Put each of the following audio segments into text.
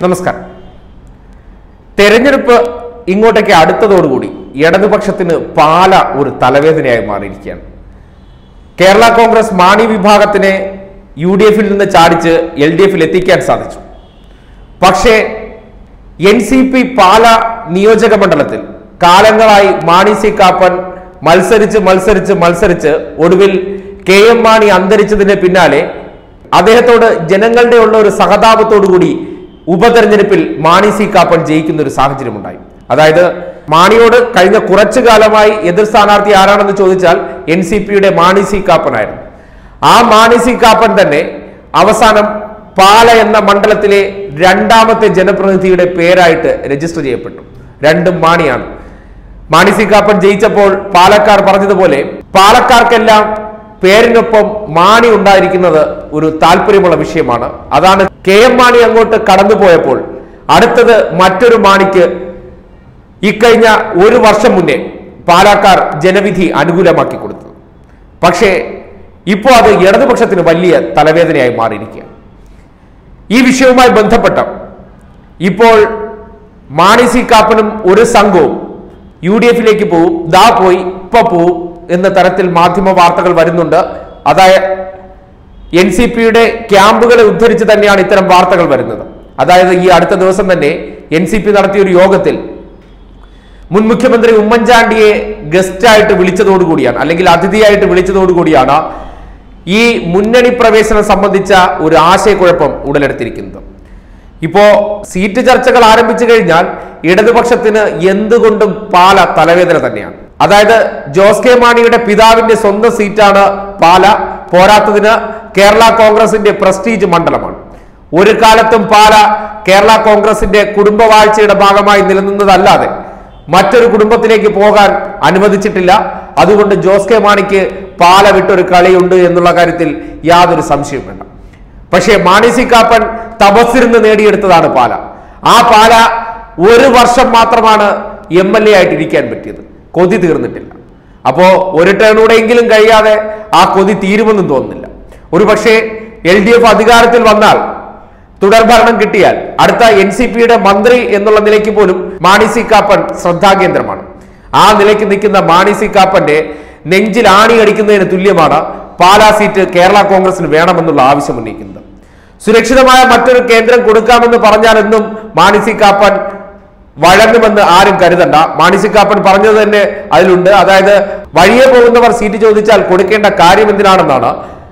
നമസ്കാരം തെരഞ്ഞെടുപ്പ് ഇങ്ങോട്ടേക്ക് അടുത്തതോടുകൂടി ഇടതുപക്ഷത്തിന് പാല ഒരു തലവേദനയായി മാറിയിരിക്കുകയാണ് കേരള കോൺഗ്രസ് മാണി വിഭാഗത്തിനെ യു ഡി എഫിൽ നിന്ന് ചാടിച്ച് എൽ ഡി എഫിൽ എത്തിക്കാൻ സാധിച്ചു പക്ഷേ എൻ സി പി പാല നിയോജക മണ്ഡലത്തിൽ കാലങ്ങളായി മാണി സി കാപ്പൻ മത്സരിച്ച് മത്സരിച്ച് മത്സരിച്ച് ഒടുവിൽ കെ എം മാണി അന്തരിച്ചതിന് പിന്നാലെ അദ്ദേഹത്തോട് ജനങ്ങളുടെ ഉള്ള ഒരു സഹതാപത്തോടു കൂടി ഉപതെരഞ്ഞെടുപ്പിൽ മാണി സി കാപ്പൻ ജയിക്കുന്ന ഒരു സാഹചര്യമുണ്ടായി അതായത് മാണിയോട് കഴിഞ്ഞ കുറച്ചു കാലമായി എതിർ സ്ഥാനാർത്ഥി ആരാണെന്ന് ചോദിച്ചാൽ എൻ സി പിയുടെ മാണി സി കാപ്പനായിരുന്നു ആ മാണി സി കാപ്പൻ തന്നെ അവസാനം പാല എന്ന മണ്ഡലത്തിലെ രണ്ടാമത്തെ ജനപ്രതിനിധിയുടെ പേരായിട്ട് രജിസ്റ്റർ ചെയ്യപ്പെട്ടു രണ്ടും മാണിയാണ് മാണി സി കാപ്പൻ ജയിച്ചപ്പോൾ പാലക്കാർ പറഞ്ഞതുപോലെ പാലക്കാർക്കെല്ലാം പേരിനൊപ്പം മാണി ഉണ്ടായിരിക്കുന്നത് ഒരു താല്പര്യമുള്ള വിഷയമാണ് അതാണ് കെ എം മാണി അങ്ങോട്ട് കടന്നുപോയപ്പോൾ അടുത്തത് മറ്റൊരു മാണിക്ക് ഇക്കഴിഞ്ഞ ഒരു വർഷം മുന്നേ പാലക്കാർ ജനവിധി അനുകൂലമാക്കി കൊടുത്തത് പക്ഷേ ഇപ്പോൾ അത് ഇടതുപക്ഷത്തിന് വലിയ തലവേദനയായി മാറിയിരിക്കുക ഈ വിഷയവുമായി ബന്ധപ്പെട്ട ഇപ്പോൾ മാണി സി കാപ്പനും ഒരു സംഘവും യു ഡി എഫിലേക്ക് പോവും ദാ പോയി ഇപ്പൊ പോവും എന്ന തരത്തിൽ മാധ്യമ വാർത്തകൾ വരുന്നുണ്ട് അതായത് എൻ സി പിയുടെ ക്യാമ്പുകളെ ഉദ്ധരിച്ച് തന്നെയാണ് ഇത്തരം വാർത്തകൾ വരുന്നത് അതായത് ഈ അടുത്ത ദിവസം തന്നെ എൻ സി പി നടത്തിയ ഒരു യോഗത്തിൽ മുൻ മുഖ്യമന്ത്രി ഉമ്മൻചാണ്ടിയെ ഗസ്റ്റായിട്ട് വിളിച്ചതോടുകൂടിയാണ് അല്ലെങ്കിൽ അതിഥിയായിട്ട് വിളിച്ചതോടുകൂടിയാണ് ഈ മുന്നണി പ്രവേശനം സംബന്ധിച്ച ഒരു ആശയക്കുഴപ്പം ഉടലെടുത്തിരിക്കുന്നത് ഇപ്പോ സീറ്റ് ചർച്ചകൾ ആരംഭിച്ചു കഴിഞ്ഞാൽ ഇടതുപക്ഷത്തിന് എന്തുകൊണ്ടും പാല തലവേദന തന്നെയാണ് അതായത് ജോസ് കെ മാണിയുടെ പിതാവിന്റെ സ്വന്തം സീറ്റാണ് പാല പോരാത്തതിന് കേരള കോൺഗ്രസിന്റെ പ്രസ്റ്റീജ് മണ്ഡലമാണ് ഒരു കാലത്തും പാല കേരള കോൺഗ്രസിന്റെ കുടുംബവാഴ്ചയുടെ ഭാഗമായി നിലനിന്നതല്ലാതെ മറ്റൊരു കുടുംബത്തിലേക്ക് പോകാൻ അനുവദിച്ചിട്ടില്ല അതുകൊണ്ട് ജോസ് കെ മാണിക്ക് പാല വിട്ടൊരു കളിയുണ്ട് എന്നുള്ള കാര്യത്തിൽ യാതൊരു സംശയവും വേണ്ട പക്ഷേ മാണി സി കാപ്പൻ തപസ്സിരുന്ന് നേടിയെടുത്തതാണ് പാല ആ പാല ഒരു വർഷം മാത്രമാണ് എം എൽ എ ആയിട്ട് ഇരിക്കാൻ പറ്റിയത് കൊതി തീർന്നിട്ടില്ല അപ്പോ ഒരു ടേണൂടെയെങ്കിലും കഴിയാതെ ആ കൊതി തീരുമെന്നും തോന്നുന്നില്ല ഒരു പക്ഷേ എൽ ഡി എഫ് അധികാരത്തിൽ വന്നാൽ തുടർഭരണം കിട്ടിയാൽ അടുത്ത എൻ സി പിയുടെ മന്ത്രി എന്നുള്ള നിലയ്ക്ക് പോലും മാണി സി കാപ്പൻ ശ്രദ്ധാകേന്ദ്രമാണ് ആ നിലയ്ക്ക് നിൽക്കുന്ന മാണി സി കാപ്പന്റെ നെഞ്ചിൽ ആണി അടിക്കുന്നതിന് തുല്യമാണ് പാലാ സീറ്റ് കേരള കോൺഗ്രസിന് വേണമെന്നുള്ള ആവശ്യം ഉന്നയിക്കുന്നത് സുരക്ഷിതമായ മറ്റൊരു കേന്ദ്രം കൊടുക്കാമെന്ന് പറഞ്ഞാലെന്നും മാണി സി കാപ്പൻ വഴങ്ങുമെന്ന് ആരും കരുതണ്ട മാണി സി കാപ്പൻ പറഞ്ഞത് തന്നെ അതിലുണ്ട് അതായത് വഴിയെ പോകുന്നവർ സീറ്റ് ചോദിച്ചാൽ കൊടുക്കേണ്ട കാര്യം എന്തിനാണെന്നാണ്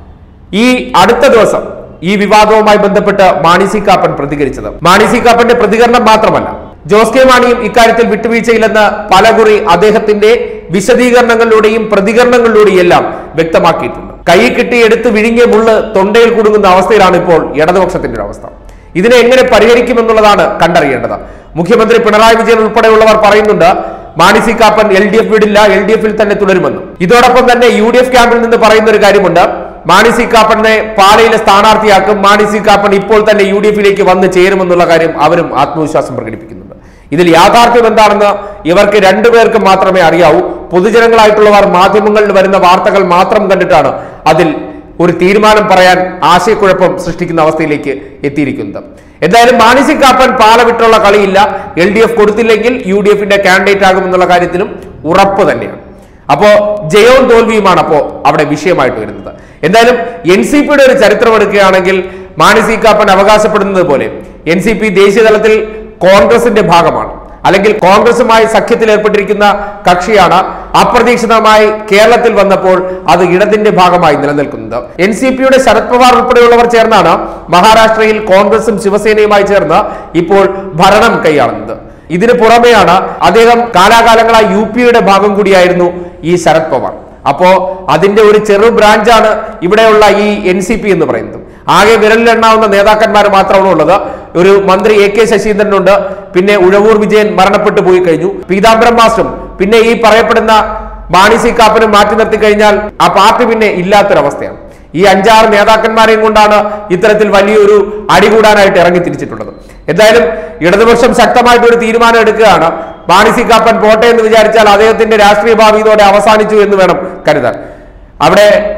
ഈ അടുത്ത ദിവസം ഈ വിവാദവുമായി ബന്ധപ്പെട്ട് മാണി സി കാപ്പൻ പ്രതികരിച്ചത് മാണി സി കാപ്പന്റെ പ്രതികരണം മാത്രമല്ല ജോസ് കെ മാണിയും ഇക്കാര്യത്തിൽ വിട്ടുവീഴ്ചയില്ലെന്ന് പലകുറി അദ്ദേഹത്തിന്റെ വിശദീകരണങ്ങളിലൂടെയും പ്രതികരണങ്ങളിലൂടെയും എല്ലാം വ്യക്തമാക്കിയിട്ടുണ്ട് കൈ കിട്ടി എടുത്ത് വിഴുങ്ങിയ മുള്ള് തൊണ്ടയിൽ കുടുങ്ങുന്ന അവസ്ഥയിലാണ് ഇപ്പോൾ ഇടതുപക്ഷത്തിന്റെ ഒരു അവസ്ഥ ഇതിനെ എങ്ങനെ പരിഹരിക്കുമെന്നുള്ളതാണ് കണ്ടറിയേണ്ടത് മുഖ്യമന്ത്രി പിണറായി വിജയൻ ഉൾപ്പെടെയുള്ളവർ പറയുന്നുണ്ട് Mani C Kappan L D F വിടില്ല എൽ ഡി എഫിൽ തന്നെ തുടരുമെന്നും ഇതോടൊപ്പം തന്നെ യു ഡി എഫ് ക്യാമ്പിൽ നിന്ന് പറയുന്ന ഒരു കാര്യമുണ്ട് മാണി സി കാപ്പനെ പാലയിലെ സ്ഥാനാർത്ഥിയാക്കും മാണി സി കാപ്പൻ ഇപ്പോൾ തന്നെ യു ഡി എഫിലേക്ക് വന്ന് ചേരുമെന്നുള്ള കാര്യം അവരും ആത്മവിശ്വാസം പ്രകടിപ്പിക്കുന്നുണ്ട് ഇതിൽ യാഥാർത്ഥ്യം എന്താണെന്ന് ഇവർക്ക് രണ്ടുപേർക്കും മാത്രമേ അറിയാവൂ പൊതുജനങ്ങളായിട്ടുള്ളവർ മാധ്യമങ്ങളിൽ വരുന്ന വാർത്തകൾ മാത്രം കണ്ടിട്ടാണ് അതിൽ ഒരു തീരുമാനം പറയാൻ ആശയക്കുഴപ്പം സൃഷ്ടിക്കുന്ന അവസ്ഥയിലേക്ക് എത്തിയിരിക്കുന്നത് എന്തായാലും മാണി സി കാപ്പൻ പാല വിട്ടുള്ള കളിയില്ല എൽ ഡി എഫ് കൊടുത്തില്ലെങ്കിൽ യു ഡി എഫിന്റെ കാൻഡിഡേറ്റ് ആകുമെന്നുള്ള കാര്യത്തിലും ഉറപ്പ് തന്നെയാണ് അപ്പോ ജയവും തോൽവിയുമാണ് അപ്പോ അവിടെ വിഷയമായിട്ട് വരുന്നത് എന്തായാലും എൻ സി പിയുടെ ഒരു ചരിത്രം എടുക്കുകയാണെങ്കിൽ മാണി സി കാപ്പൻ അവകാശപ്പെടുന്നത് പോലെ എൻ സി പി ദേശീയ തലത്തിൽ കോൺഗ്രസിന്റെ ഭാഗമാണ് അല്ലെങ്കിൽ കോൺഗ്രസുമായി സഖ്യത്തിൽ ഏർപ്പെട്ടിരിക്കുന്ന കക്ഷിയാണ് അപ്രതീക്ഷിതമായി കേരളത്തിൽ വന്നപ്പോൾ അത് ഇടതിന്റെ ഭാഗമായി നിലനിൽക്കുന്നത് എൻ സി പിയുടെ ശരത് പവാർ ഉൾപ്പെടെയുള്ളവർ ചേർന്നാണ് മഹാരാഷ്ട്രയിൽ കോൺഗ്രസും ശിവസേനയുമായി ചേർന്ന് ഇപ്പോൾ ഭരണം കൈയാളുന്നത് ഇതിന് പുറമെയാണ് അദ്ദേഹം കാലാകാലങ്ങളായി യു പിയുടെ ഭാഗം കൂടിയായിരുന്നു ഈ ശരത് പവാർ അപ്പോ അതിന്റെ ഒരു ചെറു ബ്രാഞ്ചാണ് ഇവിടെയുള്ള ഈ എൻ സി പി എന്ന് പറയുന്നത് ആകെ വിരലിലെണ്ണാവുന്ന നേതാക്കന്മാർ മാത്രമാണ് ഉള്ളത് ഒരു മന്ത്രി എ കെ ശശീന്ദ്രനുണ്ട് പിന്നെ ഉഴവൂർ വിജയൻ മരണപ്പെട്ടു പോയി കഴിഞ്ഞു പീതാംബരം മാസ്റ്ററും പിന്നെ ഈ പറയപ്പെടുന്ന മാണി സി കാപ്പനും മാറ്റി നിർത്തി കഴിഞ്ഞാൽ ആ പാർട്ടി പിന്നെ ഇല്ലാത്തൊരവസ്ഥയാണ് ഈ അഞ്ചാറ് നേതാക്കന്മാരെയും കൊണ്ടാണ് ഇത്തരത്തിൽ വലിയൊരു അടികൂടാനായിട്ട് ഇറങ്ങി തിരിച്ചിട്ടുള്ളത് എന്തായാലും ഇടതുപക്ഷം ശക്തമായിട്ട് ഒരു തീരുമാനം എടുക്കുകയാണ് മാണി സി കാപ്പൻ പോട്ടെ എന്ന് വിചാരിച്ചാൽ അദ്ദേഹത്തിന്റെ രാഷ്ട്രീയ ഭാവി ഇതോടെ അവസാനിച്ചു എന്ന് വേണം കരുതാൻ അവിടെ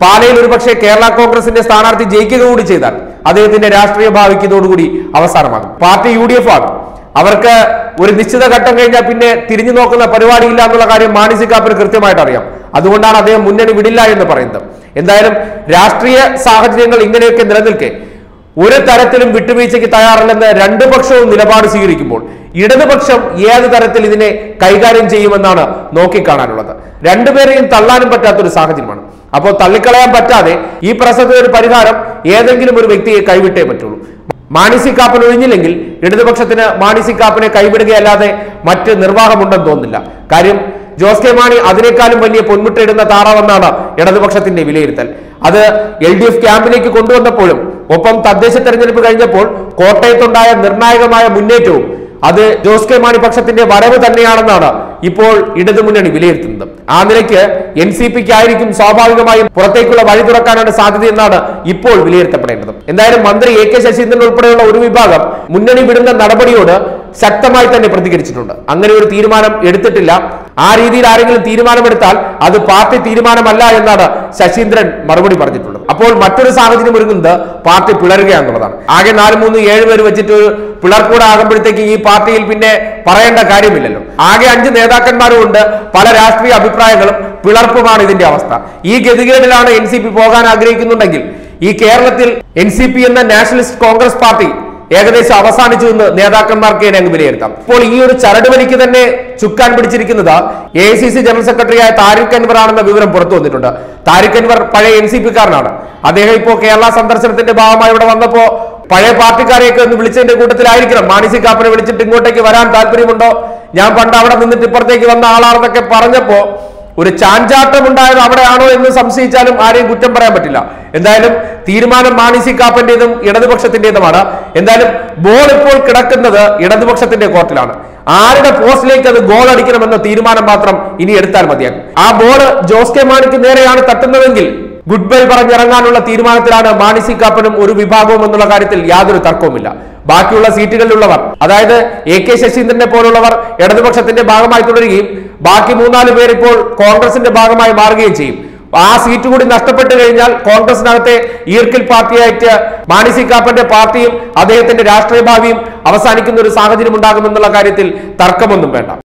പാലയിൽ ഒരുപക്ഷെ കേരള കോൺഗ്രസിന്റെ സ്ഥാനാർത്ഥി ജയിക്കുക കൂടി ചെയ്താൽ അദ്ദേഹത്തിന്റെ രാഷ്ട്രീയ ഭാവിക്ക് ഇതോടുകൂടി അവസാനമാകും പാർട്ടി യു ഡി എഫ് ആകും അവർക്ക് ഒരു നിശ്ചിത ഘട്ടം കഴിഞ്ഞാൽ പിന്നെ തിരിഞ്ഞു നോക്കുന്ന പരിപാടിയില്ല എന്നുള്ള കാര്യം മാണി സി കാപ്പന് കൃത്യമായിട്ട് അറിയാം അതുകൊണ്ടാണ് അദ്ദേഹം മുന്നണി വിടില്ല എന്ന് പറയുന്നത് എന്തായാലും രാഷ്ട്രീയ സാഹചര്യങ്ങൾ ഇങ്ങനെയൊക്കെ നിലനിൽക്കെ ഒരു തരത്തിലും വിട്ടുവീഴ്ചയ്ക്ക് തയ്യാറല്ലെന്ന് രണ്ടു പക്ഷവും നിലപാട് സ്വീകരിക്കുമ്പോൾ ഇടതുപക്ഷം ഏത് തരത്തിൽ ഇതിനെ കൈകാര്യം ചെയ്യുമെന്നാണ് നോക്കിക്കാണാനുള്ളത് രണ്ടുപേരെയും തള്ളാനും പറ്റാത്തൊരു സാഹചര്യമാണ് അപ്പോൾ തള്ളിക്കളയാൻ പറ്റാതെ ഈ പ്രശ്നത്തിന് ഒരു പരിഹാരം ഏതെങ്കിലും ഒരു വ്യക്തിയെ കൈവിട്ടേ പറ്റുള്ളൂ മാണിസി കാപ്പൻ ഒഴിഞ്ഞില്ലെങ്കിൽ ഇടതുപക്ഷത്തിന് മാണിസി കാപ്പനെ കൈവിടുകയല്ലാതെ മറ്റ് നിർവാഹമുണ്ടെന്ന് തോന്നുന്നില്ല കാര്യം ജോസ് കെ മാണി അതിനേക്കാളും വലിയ പൊന്മുട്ടയിടുന്ന താറാവെന്നാണ് ഇടതുപക്ഷത്തിന്റെ വിലയിരുത്തൽ അത് എൽ ഡി എഫ് ക്യാമ്പിലേക്ക് കൊണ്ടുവന്നപ്പോഴും ഒപ്പം തദ്ദേശ തെരഞ്ഞെടുപ്പ് കഴിഞ്ഞപ്പോൾ കോട്ടയത്തുണ്ടായ നിർണായകമായ മുന്നേറ്റവും അത് ജോസ് കെ മാണി പക്ഷത്തിന്റെ വരവ് തന്നെയാണെന്നാണ് ഇപ്പോൾ ഇടതുമുന്നണി വിലയിരുത്തുന്നത് ആ നിലയ്ക്ക് എൻ സി പിക്ക് ആയിരിക്കും സ്വാഭാവികമായും പുറത്തേക്കുള്ള വഴി തുറക്കാനാണ് സാധ്യതയെന്നാണ് ഇപ്പോൾ വിലയിരുത്തപ്പെടേണ്ടത് എന്തായാലും മന്ത്രി എ കെ ശശീന്ദ്രൻ ഉൾപ്പെടെയുള്ള ഒരു വിഭാഗം മുന്നണി വിടുന്ന നടപടിയോട് ശക്തമായി തന്നെ പ്രതികരിച്ചിട്ടുണ്ട് അങ്ങനെ ഒരു തീരുമാനം എടുത്തിട്ടില്ല ആ രീതിയിൽ ആരെങ്കിലും തീരുമാനമെടുത്താൽ അത് പാർട്ടി തീരുമാനമല്ല എന്നാണ് ശശീന്ദ്രൻ മറുപടി പറഞ്ഞിട്ടുള്ളത് അപ്പോൾ മറ്റൊരു സാഹചര്യം ഒരുങ്ങുന്നത് പാർട്ടി പിളരുകയാണെന്നുള്ളതാണ് ആകെ നാല് മൂന്ന് ഏഴ് പേര് വെച്ചിട്ട് ഒരു പിളർക്കൂടെ ആകുമ്പോഴത്തേക്ക് ഈ പാർട്ടിയിൽ പിന്നെ പറയേണ്ട കാര്യമില്ലല്ലോ ആകെ അഞ്ച് നേതാക്കന്മാരും ഉണ്ട് പല രാഷ്ട്രീയ അഭിപ്രായങ്ങളും പിളർപ്പുമാണ് ഇതിന്റെ അവസ്ഥ ഈ ഗതികേടിലാണ് എൻ സി പി പോകാൻ ആഗ്രഹിക്കുന്നുണ്ടെങ്കിൽ ഈ കേരളത്തിൽ എൻ സി പി എന്ന നാഷണലിസ്റ്റ് കോൺഗ്രസ് പാർട്ടി ഏകദേശം അവസാനിച്ചു എന്ന് നേതാക്കന്മാർക്ക് തന്നെ അങ്ങ് വിലയിരുത്താം ഇപ്പോൾ ഈ ഒരു ചരടുവലിക്ക് തന്നെ ചുക്കാൻ പിടിച്ചിരിക്കുന്നത് A I C C general സെക്രട്ടറിയായ താരിഖ് അൻവർ ആണെന്ന വിവരം പുറത്തു വന്നിട്ടുണ്ട് താരിഖ് അൻവർ പഴയ എൻ സി പി കാരനാണ് അദ്ദേഹം ഇപ്പോൾ കേരള സന്ദർശനത്തിന്റെ ഭാഗമായി ഇവിടെ വന്നപ്പോ പഴയ പാർട്ടിക്കാരെയൊക്കെ ഒന്ന് വിളിച്ചതിന്റെ കൂട്ടത്തിലായിരിക്കണം മാണി സി കാപ്പനെ വിളിച്ചിട്ട് ഇങ്ങോട്ടേക്ക് വരാൻ താല്പര്യമുണ്ടോ ഞാൻ പണ്ട് അവിടെ നിന്നിട്ട് ഇപ്പുറത്തേക്ക് വന്ന ആളാണെന്നൊക്കെ പറഞ്ഞപ്പോ ഒരു ചാഞ്ചാട്ടം ഉണ്ടായത് അവിടെയാണോ എന്ന് സംശയിച്ചാലും ആരെയും കുറ്റം പറയാൻ പറ്റില്ല എന്തായാലും തീരുമാനം മാണി സി കാപ്പന്റേതും ഇടതുപക്ഷത്തിന്റേതുമാണ് എന്തായാലും ബോൾ ഇപ്പോൾ കിടക്കുന്നത് ഇടതുപക്ഷത്തിന്റെ കോർട്ടിലാണ് ആരുടെ പോസ്റ്റിലേക്ക് അത് ഗോൾ അടിക്കണമെന്ന തീരുമാനം മാത്രം ഇനി എടുത്താൽ മതിയാകും ആ ബോൾ ജോസ് കെ മാണിക്ക് നേരെയാണ് തട്ടുന്നതെങ്കിൽ ഗുഡ് ബൈ പറഞ്ഞിറങ്ങാനുള്ള തീരുമാനത്തിലാണ് മാണി സി കാപ്പനും ഒരു വിഭാഗവും എന്നുള്ള കാര്യത്തിൽ യാതൊരു തർക്കവുമില്ല ബാക്കിയുള്ള സീറ്റുകളിലുള്ളവർ അതായത് എ കെ ശശീന്ദ്രനെ പോലുള്ളവർ ഇടതുപക്ഷത്തിന്റെ ഭാഗമായി തുടരുകയും ബാക്കി മൂന്നാല് പേർ ഇപ്പോൾ കോൺഗ്രസിന്റെ ഭാഗമായി മാറുകയും ചെയ്യും ആ സീറ്റ് കൂടി നഷ്ടപ്പെട്ടു കഴിഞ്ഞാൽ കോൺഗ്രസിനകത്തെ ഈർക്കിൽ പാർട്ടിയായിട്ട് മാണി സി കാപ്പന്റെ പാർട്ടിയും അദ്ദേഹത്തിന്റെ രാഷ്ട്രീയ ഭാവിയും അവസാനിക്കുന്ന ഒരു സാഹചര്യം ഉണ്ടാകുമെന്നുള്ള കാര്യത്തിൽ തർക്കമൊന്നും വേണ്ട